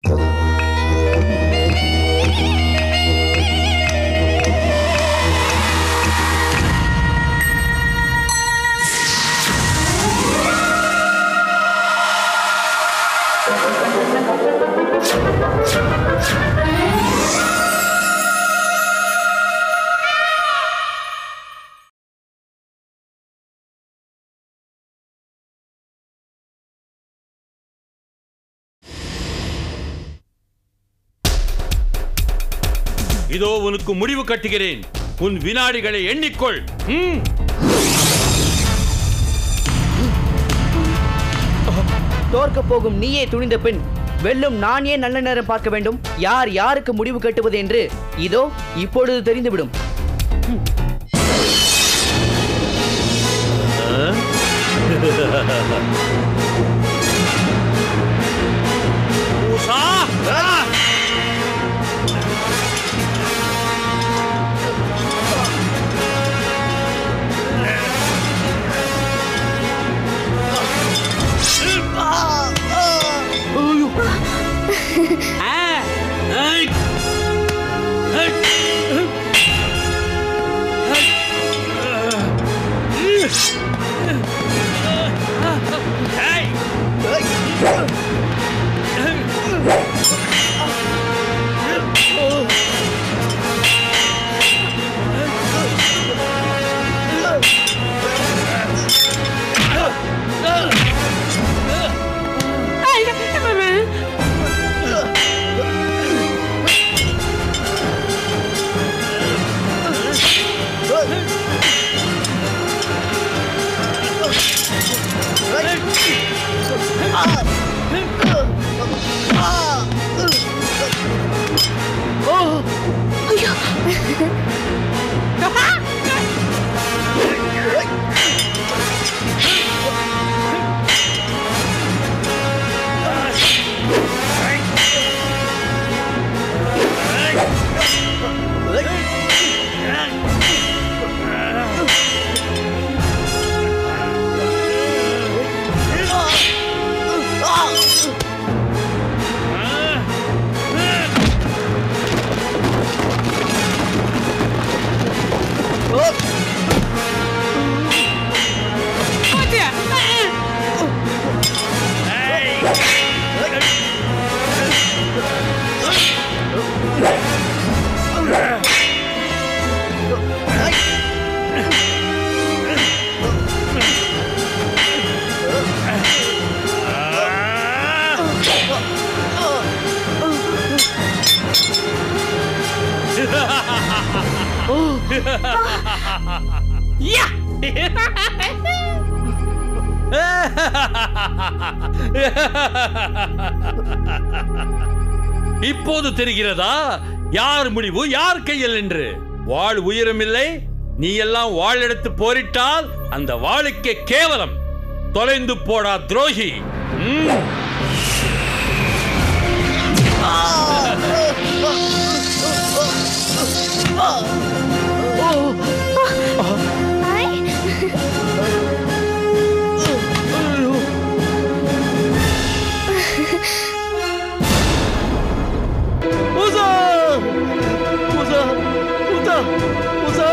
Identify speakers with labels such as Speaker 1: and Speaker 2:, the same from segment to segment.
Speaker 1: இதோ உனக்கு முடிவு கட்டுகிறேன் உன் வினாடிகளை எண்ணிக்கொள் ம்.
Speaker 2: தோற்க போகும் நீயே துணிந்த பின் வெல்லும் நான் ஏன் நல்ல நேரம் பார்க்க வேண்டும் யார் யாருக்கு முடிவு கட்டுவது என்று இதோ இப்பொழுது தெரிந்துவிடும்
Speaker 1: மூசா ஆ! ஐ! ஐ! ஐ! இப்போது தெரிகிறதா யார் முடிவு யார் கையில் என்று வாழ் உயரமில்லை நீ எல்லாம் வாழ் எடுத்து போரிட்டால் அந்த வாளுக்கே கேவலம் தொலைந்து போடா துரோகி ம்.
Speaker 3: மூசா மூசா மூசா மூசா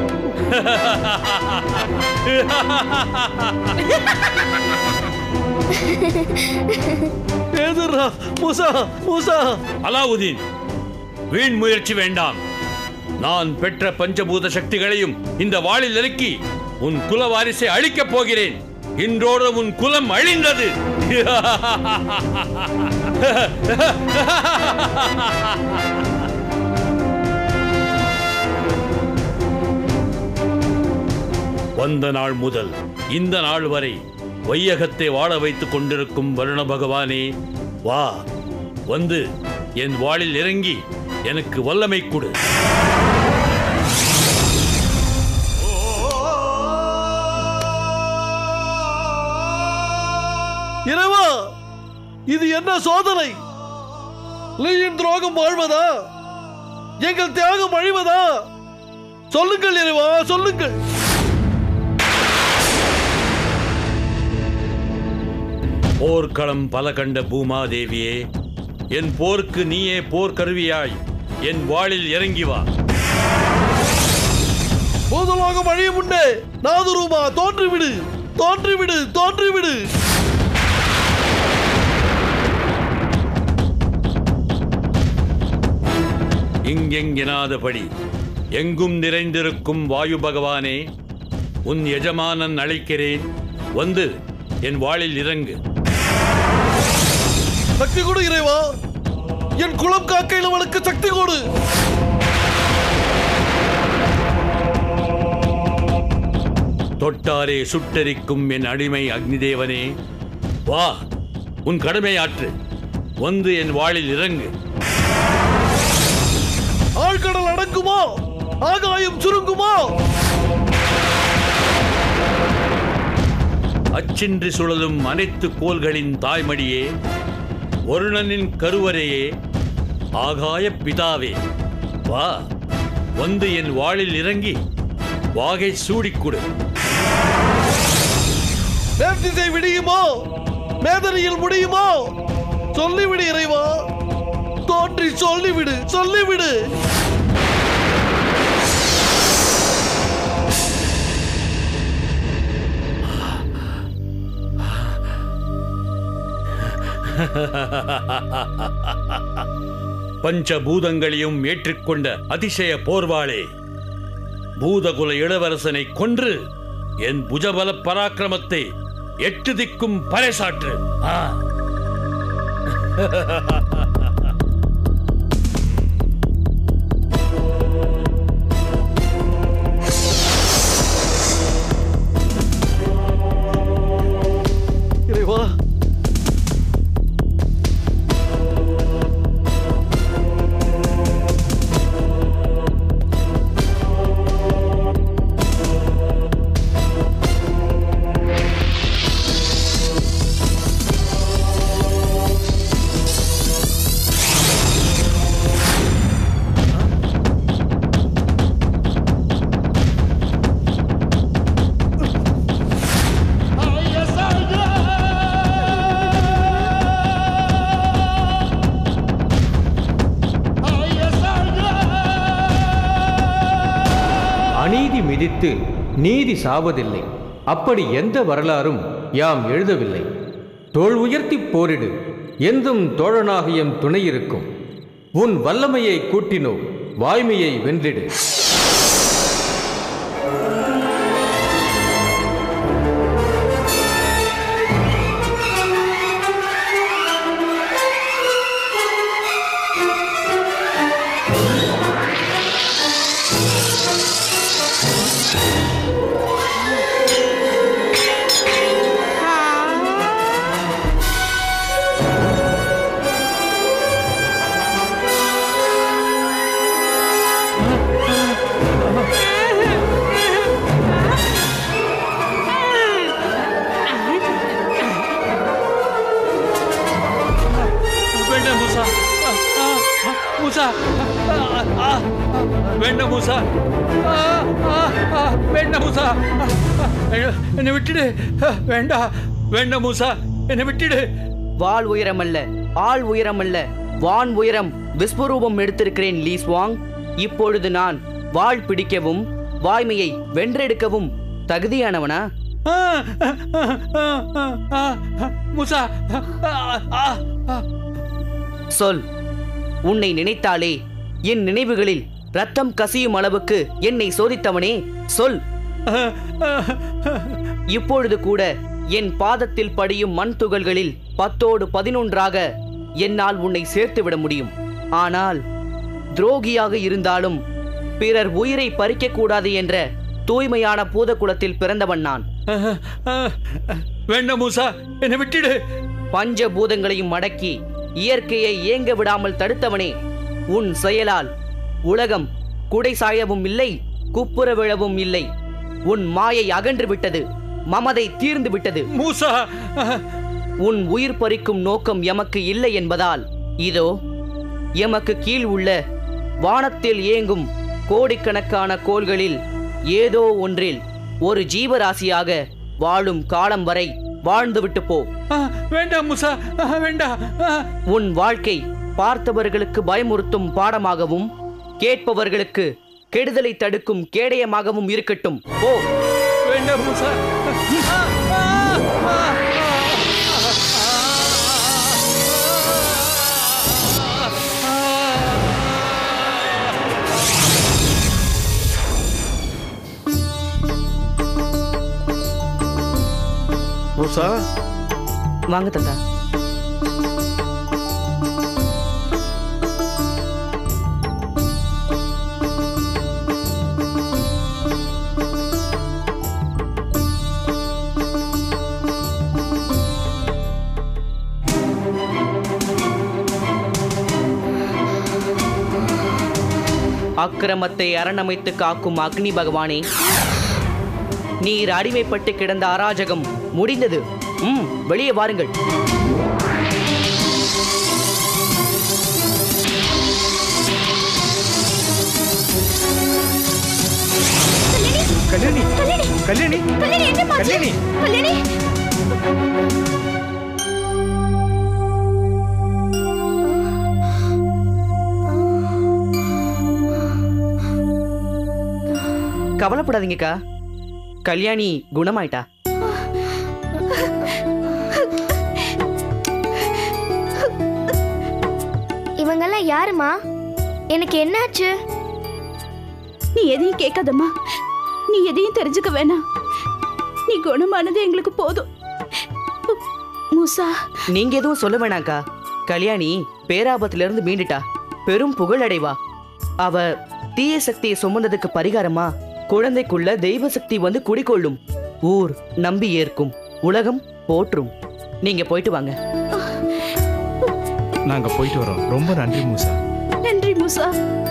Speaker 3: எதிரா மூசா மூசா
Speaker 1: அலாவுதீன் வீண் முயற்சி வேண்டாம் நான் பெற்ற பஞ்சபூத சக்திகளையும் இந்த வாளில் இறக்கி உன் குல வாரிசை அழிக்கப் போகிறேன் இன்றோடு உன் குலம் அழிந்தது வந்த நாள் முதல் இந்த நாள் வரை வையகத்தை வாழ வைத்துக் கொண்டிருக்கும் வருண பகவானே வா வந்து என் வாளில் இறங்கி எனக்கு வல்லமை கொடு
Speaker 3: இறைவா இது என்ன சோதனை லீயின் துரோகம் வாழ்வதா எங்கள் தியாகம் அழிவதா சொல்லுங்கள் இறைவா சொல்லுங்கள்
Speaker 1: போர்க்களம் பல கண்ட பூமாதேவியே என் போருக்கு நீயே போர் கருவியாய் என் வாளில் இறங்கி வா
Speaker 3: பூதலோகம் அழியும் முன்னே நாதுரூபா தோன்றிவிடு தோன்றிவிடு தோன்றிவிடு
Speaker 1: இங்கெங்கெனாதபடி எங்கும் நிறைந்திருக்கும் வாயு பகவானே உன் எஜமானன் அழைக்கிறேன் வந்து என் வாளில் இறங்கு
Speaker 3: சக்தி கொடு இறைவா என் குலம் காக்க இளவனுக்கு சக்தி கொடு
Speaker 1: தொட்டாரே சுட்டரிக்கும் என் அடிமை அக்னிதேவனே வா உன் கடமை ஆற்று வந்து என் வாளில் இறங்கு
Speaker 3: ஆழ்கடல் அடங்குமா ஆகாயம் சுருங்குமா
Speaker 1: அச்சின்றி சுழலும் அனைத்து கோள்களின் தாய்மடியே வருணனின் கருவறையே ஆகாய பிதாவே வா வந்து என் வாளில் இறங்கி வாகை சூடிக் கொடு
Speaker 3: மேற்திசை விடியுமா மேதனையில் முடியுமா சொல்லிவிடு இறைவா தோன்றி சொல்லிவிடு சொல்லிவிடு
Speaker 1: பஞ்சபூதங்களையும் ஏற்றுக்கொண்ட அதிசய போர்வாளே பூதகுல இளவரசனை கொன்று என் புஜபல பராக்கிரமத்தை எட்டு திக்கும் பறைசாற்று ஆ
Speaker 3: இறைவா
Speaker 4: அநீதி மிதித்து நீதி சாவதில்லை அப்படி எந்த வரலாறும் யாம் எழுதவில்லை தோள் உயர்த்தி போரிடு எந்தும் தோழனாக எம் துணை இருக்கும் உன் வல்லமையை கூட்டினோ வாய்மையை வென்றிடு
Speaker 1: வேண்டாம் மூசா ஆ, ஆ, ஆ, மூசா ஆ, ஆ, ஆ, வேண்டாம் மூசா ஆ, ஆ, ஆ, வேண்டாம் மூசா ஆ, ஆ, என்னை- என்னை விட்டுடு ஆ, வேண்டாம் வேண்டாம் மூசா என்னை விட்டுடு
Speaker 2: வால் உயரமல்ல ஆள் உயரமல்ல வான் உயரம் விஸ்வரூபம் எடுத்திருக்கிறேன் லீஸ்வாங் இப்பொழுது நான் வாள் பிடிக்கவும் வாய்மையை வென்றெடுக்கவும் தகுதியானவனா
Speaker 1: ஆ, ஆ, ஆ, ஆ, ஆ, ஆ, மூசா ஆ, ஆ, ஆ.
Speaker 2: சொல் உன்னை நினைத்தாலே என் நினைவுகளில் ரத்தம் கசியும் அளவுக்கு என்னை சோதித்தவனே சொல் இப்பொழுது கூட என் பாதத்தில் படியும் மண் துகள்களில் பத்தோடு பதினொன்றாக என்னால் உன்னை சேர்த்து விட முடியும் ஆனால் துரோகியாக இருந்தாலும் பிறர் உயிரை பறிக்கக்கூடாது என்ற தூய்மையான பூதகுலத்தில் பிறந்தவன் நான்
Speaker 1: வேண்டாம் மூசா என்னை விட்டுடு
Speaker 2: பஞ்ச பூதங்களையும் அடக்கி இயற்கையை இயங்க விடாமல் தடுத்தவனே உன் செயலால் உலகம் குடை சாயவும் இல்லை குப்புற விழவும் இல்லை உன் மாயை அகன்று விட்டது மமதை தீர்ந்து விட்டது
Speaker 1: மூசா
Speaker 2: உன் உயிர் பறிக்கும் நோக்கம் எமக்கு இல்லை என்பதால் இதோ எமக்கு கீழ் உள்ள வானத்தில் ஏங்கும் கோடிக்கணக்கான கோள்களில் ஏதோ ஒன்றில் ஒரு ஜீவராசியாக வாழும் காலம் வரை வாழ்ந்துவிட்டு போ
Speaker 1: ஆ, வேண்டாம் மூசா ஆ, வேண்டாம் ஆ.
Speaker 2: உன் வாழ்க்கை பார்த்தவர்களுக்கு பயமுறுத்தும் பாடமாகவும் கேட்பவர்களுக்கு கெடுதலை தடுக்கும் கேடயமாகவும் இருக்கட்டும் ஓ
Speaker 1: வேண்டாம் மூசா
Speaker 3: மூசா
Speaker 2: வாங்க தாத்தா அக்கிரமத்தை அரணமைத்து காக்கும் அக்னி பகவானே நீர் அடிமைப்பட்டு கிடந்த அராஜகம் முடிந்தது ம் வெளியே வாருங்கள்
Speaker 5: கல்யாணி கல்யாணி கல்யாணி
Speaker 2: கவலைப்படாதீங்கக்கா கல்யாணி குணமாயிட்டா
Speaker 6: இவங்கெல்லாம் யாருமா எனக்கு என்னாச்சு
Speaker 7: நீ எதையும் கேட்காதம்மா நீ எதையும் தெரிஞ்சுக்க வேணாம் நீ குணமானது எங்களுக்கு போதும் மூசா
Speaker 2: நீங்க எதுவும் சொல்ல வேணாக்கா கல்யாணி பேராபத்திலிருந்து மீண்டுட்டா பெரும் புகழடைவா அவ தீய சக்தியை சுமந்ததுக்கு பரிகாரமா குழந்தைக்குள்ள தெய்வ சக்தி வந்து குடிக்கொள்ளும் ஊர் நம்பி ஏற்கும் உலகம் போற்றும் நீங்க போயிட்டு வாங்க
Speaker 5: நாங்க போயிட்டு வரோம் ரொம்ப நன்றி மூசா
Speaker 7: நன்றி மூசா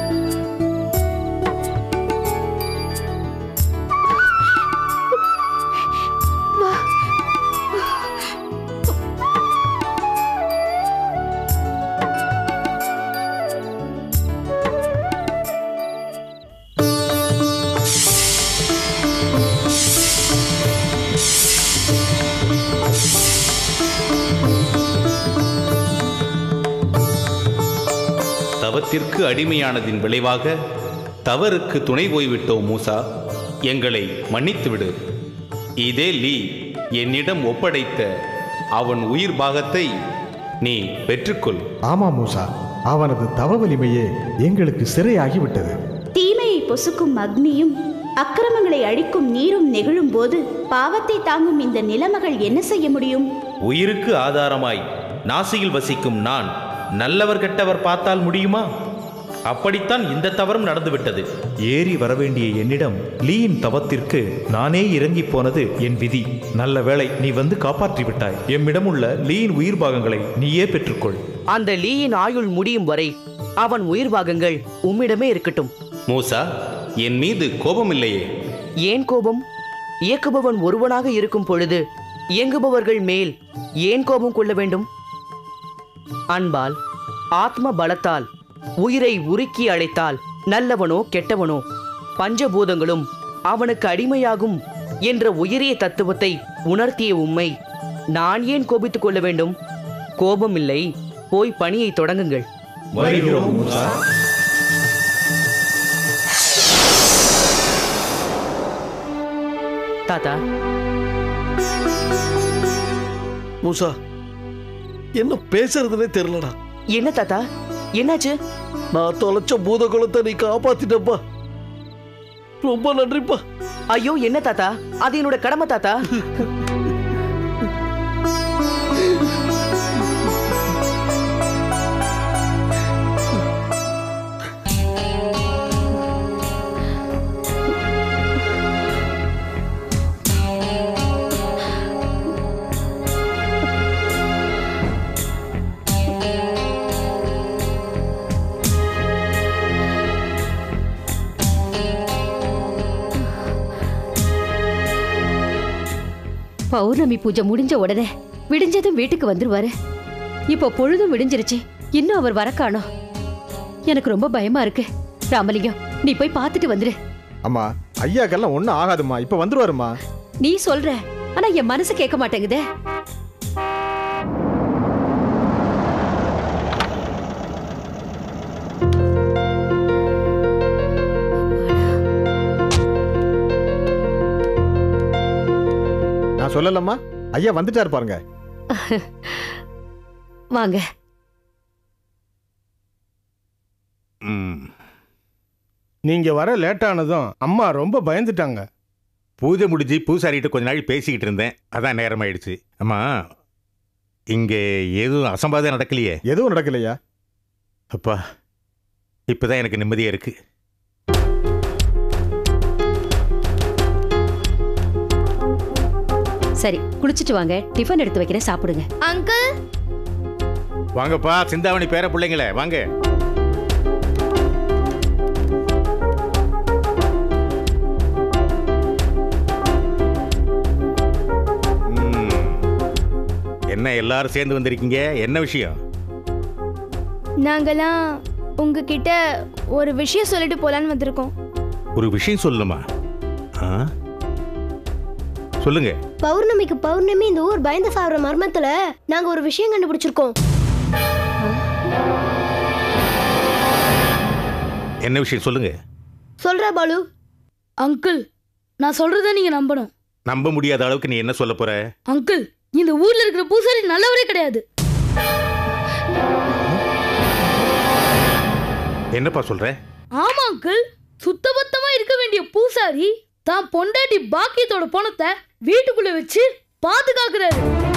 Speaker 8: தவத்திற்கு அடிமையானதின் விளைவாக தவறுக்கு துணை போய்விட்டோம் மூசா எங்களை மன்னித்து விடு இதே லீ என்னிடம் ஒப்படைத்த அவன் உயிர் பாகத்தை நீ பெற்றுக்கொள்
Speaker 9: ஆமா மூசா அவனது தவ வலிமையே எங்களுக்கு சிறையாகி விட்டது
Speaker 7: தீமையை பொசுக்கும் அக்னியும் அக்கிரமங்களை அழிக்கும் நீரும் நெகிழும் போது பாவத்தை தாங்கும் இந்த நிலமகள் என்ன செய்ய முடியும்
Speaker 8: உயிருக்கு ஆதாரமாய் நாசியில் வசிக்கும் நான் நல்லவர் கெட்டவர் பார்த்தால் முடியுமா அப்படித்தான் இந்த தவறும் நடந்துவிட்டது
Speaker 10: ஏறி வரவேண்டிய என்னிடம் லீயின் தவத்திற்கு நானே இறங்கி போனது என் விதி நல்ல வேளை நீ வந்து காப்பாற்றி விட்டாய் எம்மிடம் உள்ள லீயின் உயிர் பாகங்களை நீயே பெற்றுக்கொள்
Speaker 2: அந்த லீயின் ஆயுள் முடியும் வரை அவன் உயிர் பாகங்கள் உம்மிடமே இருக்கட்டும்
Speaker 8: மூசா என் மீது கோபமில்லையே
Speaker 2: ஏன் கோபம் இயக்குபவன் ஒருவனாக இருக்கும் பொழுது இயங்குபவர்கள் மேல் ஏன் கோபம் கொள்ள வேண்டும் அன்பால் ஆத்ம பலத்தால் உயிரை உருக்கி அழைத்தால் நல்லவனோ கெட்டவனோ பஞ்சபூதங்களும் அவனுக்கு அடிமையாகும் என்ற உயரிய தத்துவத்தை உணர்த்திய உம்மை நான் ஏன் கோபித்துக் கொள்ள வேண்டும் கோபமில்லை போய் பணியை தொடங்குங்கள்
Speaker 10: வருகிறோம் மூசா
Speaker 2: தாத்தா
Speaker 3: மூசா என்ன பேசுறதுனே தெரியலடா
Speaker 2: என்ன தாத்தா என்னாச்சு
Speaker 3: நான் தொலைச்ச பூத குலத்தை நீ காப்பாத்திட்டப்பா ரொம்ப நன்றிப்பா
Speaker 2: ஐயோ என்ன தாத்தா அது என்னோட கடமை தாத்தா
Speaker 11: பௌர்ணமி பூஜை முடிஞ்ச உடனே விடிஞ்சதும் வீட்டுக்கு வந்துருவாரு இப்போ பொழுதும் விடிஞ்சிருச்சு இன்னும் அவர் வர காணோம் எனக்கு ரொம்ப பயமா இருக்கு ராமலிங்கம் நீ போய் பார்த்துட்டு வந்துரு
Speaker 9: அம்மா ஐயாக்கெல்லாம் ஒன்றும் ஆகாதும்மா இப்போ வந்துருவாருமா
Speaker 11: நீ சொல்ற ஆனா என் மனசு கேட்க மாட்டேங்குதே
Speaker 9: சொல்லலம்மா ஐயா வந்துட்டார் பாருங்க
Speaker 11: வாங்க
Speaker 12: நீங்க வர லேட் ஆனதும் அம்மா ரொம்ப பயந்துட்டாங்க
Speaker 13: பூஜை முடிஞ்சு பூசாரிகிட்ட கொஞ்ச நாள் பேசிக்கிட்டு இருந்தேன் அதான் நேரமாயிடுச்சு அம்மா இங்கே எதுவும் அசம்பாதம் நடக்கலையே
Speaker 9: எதுவும் நடக்கலையா
Speaker 13: அப்பா இப்பதான் எனக்கு நிம்மதியா இருக்கு
Speaker 11: சரி குளிச்சிட்டு வாங்க டிஃபன் எடுத்து வைக்கிறேன் சாப்பிடுங்க
Speaker 6: அங்கிள்
Speaker 13: வாங்கப்பா சிந்தாமணி பேர பிள்ளைங்களே வாங்க ம். என்ன எல்லாரும் சேர்ந்து வந்திருக்கீங்க என்ன விஷயம்
Speaker 6: நாங்கெல்லாம் உங்ககிட்ட ஒரு விஷயம் சொல்லிட்டு போலான்னு வந்திருக்கோம்
Speaker 13: ஒரு விஷயம் சொல்லணுமா ஆ? சொல்லுங்க
Speaker 14: பௌர்ணமிக்கு பௌர்ணமி இந்த ஊர் பயந்து சாகுற மர்மத்துல நாங்க ஒரு விஷயம் கண்டுபிடிச்சிருக்கோம்
Speaker 13: என்ன விஷயம் சொல்லுங்க
Speaker 14: சொல்றா பாலு
Speaker 15: அங்கிள் நான் சொல்றத நீங்க நம்பணும்
Speaker 13: நம்ப முடியாத அளவுக்கு நீ என்ன சொல்ல போற
Speaker 15: அங்கிள் இந்த ஊர்ல இருக்கிற பூசாரி நல்லவரே கிடையாது
Speaker 13: என்னப்பா சொல்ற
Speaker 15: ஆமா அங்கிள் சுத்தபத்தமா இருக்க வேண்டிய பூசாரி தான் பொண்டாட்டி பாக்கியத்தோட பணத்தை வீட்டுக்குள்ள வச்சு பாதுகாக்கிறாரு